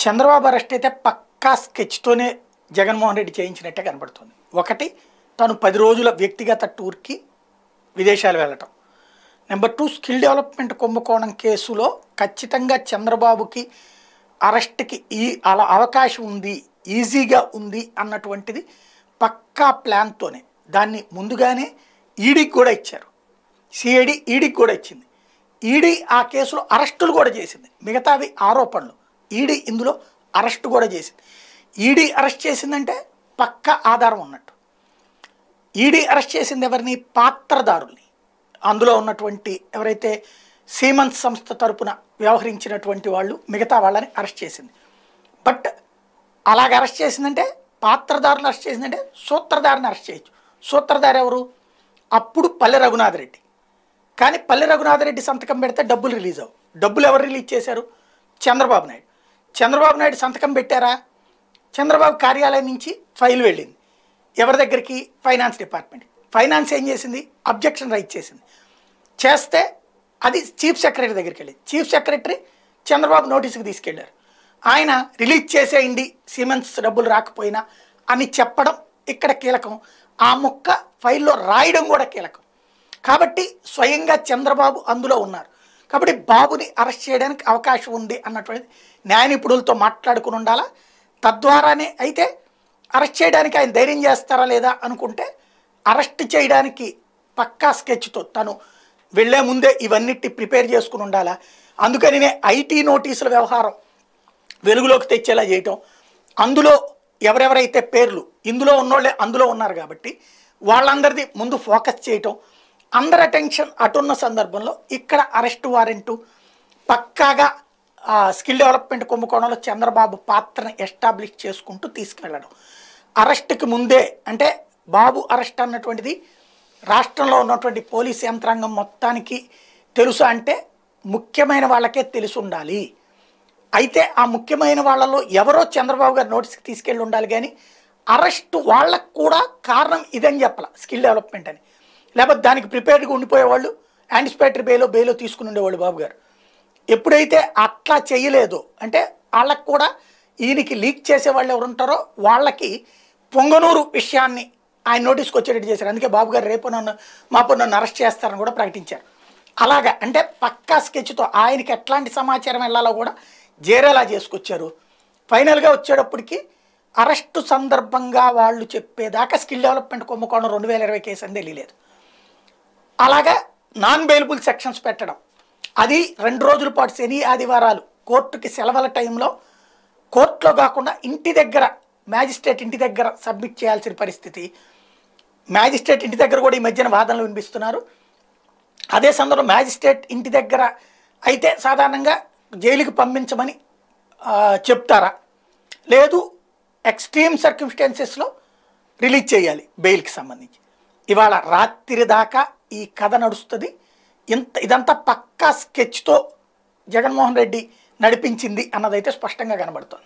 Chandrababu arrest అయితే పక్కా స్కెచ్తోనే జగన్మోహన్ రెడ్డి చేయించినట్టే కనబడుతుంది ఒకటి తను పది రోజుల వ్యక్తిగత టూర్కి విదేశాలు వెళ్ళటం నెంబర్ టూ స్కిల్ డెవలప్మెంట్ కుంభకోణం కేసులో ఖచ్చితంగా చంద్రబాబుకి అరెస్ట్కి ఈ అలా అవకాశం ఉంది ఈజీగా ఉంది అన్నటువంటిది పక్కా ప్లాన్తోనే దాన్ని ముందుగానే ఈడీకి కూడా ఇచ్చారు సిఐడి ఈడీకి కూడా ఇచ్చింది ఈడీ ఆ కేసులో అరెస్టులు కూడా చేసింది మిగతావి ఆరోపణలు ఈడీ ఇందులో అరెస్ట్ కూడా చేసింది ఈడీ అరెస్ట్ చేసిందంటే పక్క ఆధారం ఉన్నట్టు ఈడీ అరెస్ట్ చేసింది ఎవరిని పాత్రదారుల్ని అందులో ఉన్నటువంటి ఎవరైతే సీమన్స్ సంస్థ తరపున వ్యవహరించినటువంటి వాళ్ళు మిగతా వాళ్ళని అరెస్ట్ చేసింది బట్ అలాగ అరెస్ట్ చేసిందంటే పాత్రదారుని అరెస్ట్ చేసిందంటే సూత్రధారిని అరెస్ట్ చేయొచ్చు సూత్రధారి ఎవరు అప్పుడు పల్లె రఘునాథ్ రెడ్డి కానీ పల్లె రఘునాథ్ రెడ్డి సంతకం పెడితే డబ్బులు రిలీజ్ అవ్వు డబ్బులు ఎవరు రిలీజ్ చేశారు చంద్రబాబు నాయుడు చంద్రబాబు నాయుడు సంతకం పెట్టారా చంద్రబాబు కార్యాలయం నుంచి ఫైల్ వెళ్ళింది ఎవరి దగ్గరికి ఫైనాన్స్ డిపార్ట్మెంట్ ఫైనాన్స్ ఏం చేసింది అబ్జెక్షన్ రైట్ చేసింది చేస్తే అది చీఫ్ సెక్రటరీ దగ్గరికి వెళ్ళింది చీఫ్ సెక్రటరీ చంద్రబాబు నోటీసుకి తీసుకెళ్లారు ఆయన రిలీజ్ చేసేయండి సిమెంట్స్ డబ్బులు రాకపోయినా అని చెప్పడం ఇక్కడ కీలకం ఆ ముక్క ఫైల్లో రాయడం కూడా కీలకం కాబట్టి స్వయంగా చంద్రబాబు అందులో ఉన్నారు కాబట్టి బాబుని అరెస్ట్ చేయడానికి అవకాశం ఉంది అన్నటువంటిది న్యాయ నిపుణులతో మాట్లాడుకుని ఉండాలా తద్వారానే అయితే అరెస్ట్ చేయడానికి ఆయన ధైర్యం చేస్తారా లేదా అనుకుంటే అరెస్ట్ చేయడానికి పక్కా స్కెచ్తో తను వెళ్ళే ముందే ఇవన్నిటి ప్రిపేర్ చేసుకుని ఉండాలా అందుకనినే ఐటీ నోటీసుల వ్యవహారం వెలుగులోకి తెచ్చేలా చేయటం అందులో ఎవరెవరైతే పేర్లు ఇందులో ఉన్నోళ్ళే అందులో ఉన్నారు కాబట్టి వాళ్ళందరిది ముందు ఫోకస్ చేయటం అందరి అటెన్షన్ అటున్న సందర్భంలో ఇక్కడ అరెస్ట్ వారెంటు పక్కాగా ఆ, స్కిల్ డెవలప్మెంట్ కుంభకోణంలో చంద్రబాబు పాత్రని ఎస్టాబ్లిష్ చేసుకుంటూ తీసుకెళ్ళడం అరెస్ట్కి ముందే అంటే బాబు అరెస్ట్ అన్నటువంటిది రాష్ట్రంలో ఉన్నటువంటి పోలీస్ యంత్రాంగం మొత్తానికి తెలుసు అంటే ముఖ్యమైన వాళ్ళకే తెలిసి ఉండాలి అయితే ఆ ముఖ్యమైన వాళ్ళలో ఎవరో చంద్రబాబు గారు నోటీస్కి తీసుకెళ్ళి ఉండాలి కానీ అరెస్ట్ వాళ్ళకు కూడా కారణం ఇదని చెప్పాల స్కిల్ డెవలప్మెంట్ అని లేకపోతే దానికి ప్రిపేర్డ్గా ఉండిపోయేవాళ్ళు యాంటిసిపేటరీ బేలో బేలో తీసుకుని ఉండేవాళ్ళు బాబు గారు ఎప్పుడైతే అట్లా చేయలేదో అంటే వాళ్ళకు కూడా ఈయనకి లీక్ చేసే వాళ్ళు ఎవరు ఉంటారో వాళ్ళకి పొంగనూరు విషయాన్ని ఆయన నోటీస్కి వచ్చేటట్టు చేశారు అందుకే బాబు గారు రేపు నన్ను మాపు నన్ను అరెస్ట్ చేస్తారని కూడా ప్రకటించారు అలాగా అంటే పక్కా స్కెచ్తో ఆయనకి ఎట్లాంటి సమాచారం వెళ్ళాలో కూడా జేరేలా చేసుకొచ్చారు ఫైనల్గా వచ్చేటప్పటికి అరెస్టు సందర్భంగా వాళ్ళు చెప్పేదాకా స్కిల్ డెవలప్మెంట్ కుంభకోణం రెండు వేల ఇరవై కేసు అని తెలియలేదు అలాగా నాన్ బెయిలబుల్ సెక్షన్స్ పెట్టడం అది రెండు రోజుల పాటు శని ఆదివారాలు కోర్టుకి సెలవుల టైంలో కోర్టులో కాకుండా ఇంటి దగ్గర మ్యాజిస్ట్రేట్ ఇంటి దగ్గర సబ్మిట్ చేయాల్సిన పరిస్థితి మ్యాజిస్ట్రేట్ ఇంటి దగ్గర కూడా ఈ మధ్యన వాదనలు వినిపిస్తున్నారు అదే సందర్భంలో మ్యాజిస్ట్రేట్ ఇంటి దగ్గర అయితే సాధారణంగా జైలుకి పంపించమని ఆ, చెప్తారా లేదు ఎక్స్ట్రీమ్ సర్క్యూమ్స్టాన్సెస్లో రిలీజ్ చేయాలి బెయిల్కి సంబంధించి ఇవాళ రాత్రి దాకా ఈ కథ నడుస్తుంది ఇంత ఇదంతా పక్కా స్కెచ్తో జగన్మోహన్ రెడ్డి నడిపించింది అన్నదైతే స్పష్టంగా కనబడుతుంది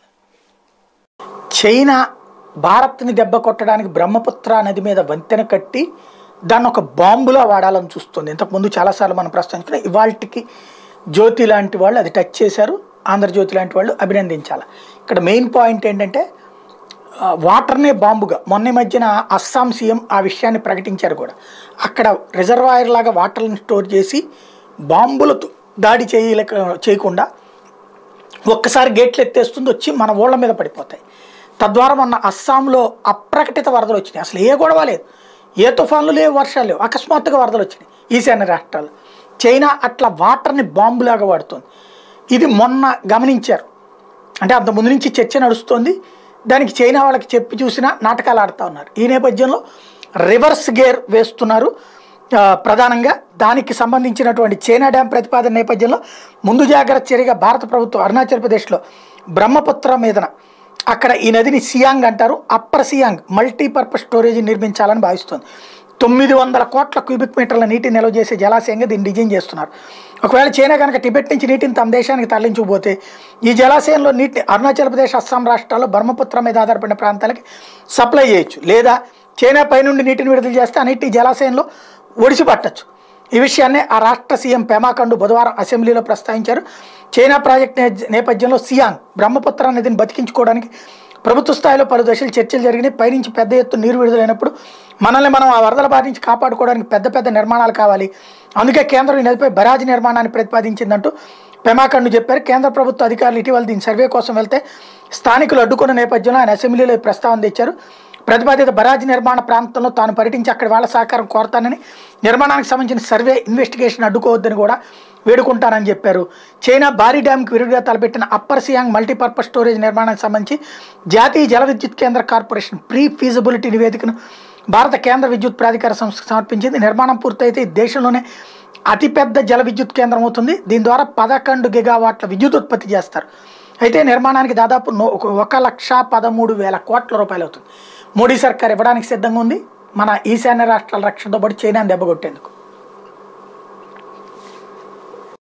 చైనా భారత్ని దెబ్బ కొట్టడానికి బ్రహ్మపుత్ర నది మీద వంతెన కట్టి దాన్ని ఒక బాంబులా వాడాలని చూస్తుంది ఇంతకుముందు చాలాసార్లు మనం ప్రస్తావించుకున్నాం ఇవాళకి జ్యోతి లాంటి వాళ్ళు అది టచ్ చేశారు ఆంధ్రజ్యోతి లాంటి వాళ్ళు అభినందించాలి ఇక్కడ మెయిన్ పాయింట్ ఏంటంటే ఆ, వాటర్నే బాంబుగా మొన్న ఈ మధ్యన అస్సాం సీఎం ఆ విషయాన్ని ప్రకటించారు కూడా అక్కడ రిజర్వాయర్ లాగా వాటర్ని స్టోర్ చేసి బాంబులతో దాడి చేయలేక చేయకుండా ఒక్కసారి గేట్లు ఎత్తేస్తుంది వచ్చి మన ఊళ్ళ మీద పడిపోతాయి తద్వారా మొన్న అస్సాంలో అప్రకటిత వరదలు వచ్చినాయి అసలు ఏ గొడవ లేదు ఏ తుఫాన్లు లేవు వర్షాలు లేవు అకస్మాత్తుగా వరదలు వచ్చినాయి ఈశాన్య రాష్ట్రాలు చైనా అట్లా వాటర్ని బాంబులాగా వాడుతుంది ఇది మొన్న గమనించారు అంటే అంత ముందు నుంచి చర్చ నడుస్తోంది దానికి చైనా వాళ్ళకి చెప్పి చూసినా నాటకాలు ఆడుతూ ఉన్నారు ఈ నేపథ్యంలో రివర్స్ గేర్ వేస్తున్నారు ఆ, ప్రధానంగా దానికి సంబంధించినటువంటి చైనా డ్యామ్ ప్రతిపాదన నేపథ్యంలో ముందు జాగ్రత్త చర్యగా భారత ప్రభుత్వం అరుణాచల్ ప్రదేశ్లో బ్రహ్మపుత్ర మీదన అక్కడ ఈ నదిని సియాంగ్ అంటారు అప్పర్ సియాంగ్ మల్టీపర్పస్ స్టోరేజ్ నిర్మించాలని భావిస్తోంది తొమ్మిది వందల కోట్ల క్యూబిక్ మీటర్ల నీటిని నిల్వ చేసే జలాశయంగా దీన్ని డిజైన్ చేస్తున్నారు ఒకవేళ చైనా కనుక టిబెట్ నుంచి నీటిని తమ దేశానికి తరలించకపోతే ఈ జలాశయంలో నీటిని అరుణాచల్ ప్రదేశ్ అస్సాం రాష్ట్రాల్లో బ్రహ్మపుత్ర మీద ఆధారపడిన ప్రాంతాలకి సప్లై చేయొచ్చు లేదా చైనా పైనుండి నీటిని విడుదల చేస్తే ఆ నీటి జలాశయంలో ఒడిసి పట్టచ్చు ఈ విషయాన్ని ఆ రాష్ట్ర సీఎం పెమా ఖండు బుధవారం అసెంబ్లీలో ప్రస్తావించారు చైనా ప్రాజెక్ట్ నే- నేపథ్యంలో సియాంగ్ బ్రహ్మపుత్ర నదిని బతికించుకోవడానికి ప్రభుత్వ స్థాయిలో పలు దశలు చర్చలు జరిగినాయి పైనుంచి పెద్ద ఎత్తున నీరు విడుదలైనప్పుడు మనల్ని మనం ఆ వరదల బారి నుంచి కాపాడుకోవడానికి పెద్ద పెద్ద నిర్మాణాలు కావాలి అందుకే కేంద్రం ఈ నదిపై బరాజ్ నిర్మాణాన్ని ప్రతిపాదించిందంటూ పెమాకండు చెప్పారు కేంద్ర ప్రభుత్వ అధికారులు ఇటీవల దీని సర్వే కోసం వెళ్తే స్థానికులు అడ్డుకున్న నేపథ్యంలో ఆయన అసెంబ్లీలో ఈ ప్రస్తావన తెచ్చారు ప్రతిపాదిత బరాజ్ నిర్మాణ ప్రాంతంలో తాను పర్యటించి అక్కడి వాళ్ళ సహకారం కోరతానని నిర్మాణానికి సంబంధించిన సర్వే ఇన్వెస్టిగేషన్ అడ్డుకోవద్దని కూడా వేడుకుంటానని చెప్పారు చైనా భారీ డ్యాంకి విరుడుగా తలపెట్టిన అప్పర్ సియాంగ్ మల్టీపర్పస్ స్టోరేజ్ నిర్మాణానికి సంబంధించి జాతీయ జల విద్యుత్ కేంద్ర కార్పొరేషన్ ప్రీ ఫీజిబిలిటీ నివేదికను భారత కేంద్ర విద్యుత్ ప్రాధికార సంస్థకు సమర్పించింది నిర్మాణం పూర్తయితే ఈ దేశంలోనే అతిపెద్ద జల విద్యుత్ కేంద్రం అవుతుంది దీని ద్వారా పదకొండు గిగావాట్ల విద్యుత్ ఉత్పత్తి చేస్తారు అయితే నిర్మాణానికి దాదాపు నో- ఒక- ఒక లక్ష పదమూడు వేల కోట్ల రూపాయలు అవుతుంది మోడీ సర్కార్ ఇవ్వడానికి సిద్ధంగా ఉంది మన ఈశాన్య రాష్ట్రాల రక్షణతో పాటు చైనాని దెబ్బకొట్టేందుకు